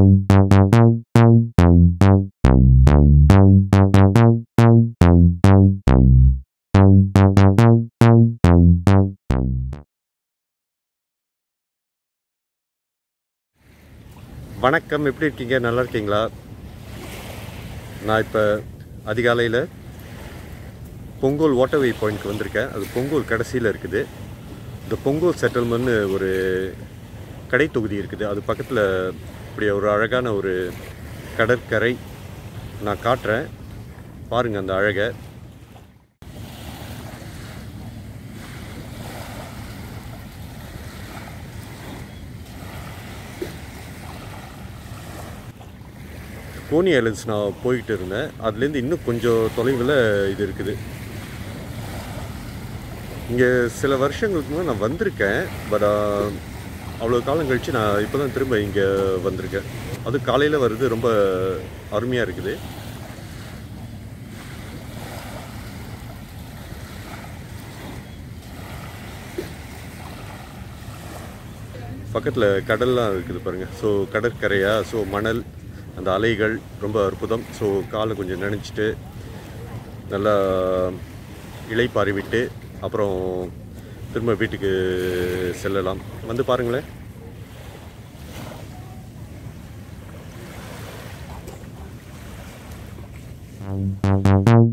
வணக்கம் எப்படி இருக்கீங்க நல்லா இருக்கீங்களா நான் இப்போ அதிகாலையில் பொங்கல் வாட்டர்வே பாயிண்ட்க்கு வந்திருக்கேன் அது பொங்கல் கடைசியில் இருக்குது இந்த பொங்கல் செட்டில்மெண்ட்னு ஒரு கடை தொகுதி இருக்குது அது பக்கத்தில் இப்படி ஒரு அழகான ஒரு கடற்கரை நான் காட்டுறேன் பாருங்கள் அந்த அழகை கோனி ஐலண்ட்ஸ் நான் போயிட்டு இருந்தேன் அதுலேருந்து இன்னும் கொஞ்சம் தொலைவில் இது இருக்குது இங்கே சில வருஷங்களுக்கு முன்னாடி நான் வந்திருக்கேன் பட் அவ்வளோ காலம் கழித்து நான் இப்போ தான் திரும்ப இங்கே வந்திருக்கேன் அது காலையில் வருது ரொம்ப அருமையாக இருக்குது பக்கத்தில் கடல்லாம் இருக்குது பாருங்கள் ஸோ கடற்கரையா ஸோ மணல் அந்த அலைகள் ரொம்ப அற்புதம் ஸோ காலை கொஞ்சம் நினச்சிட்டு நல்லா இலைப்பாரி விட்டு அப்புறம் திரும்ப வீட்டுக்கு செல்லலாம் வந்து பாருங்களேன் Thank you.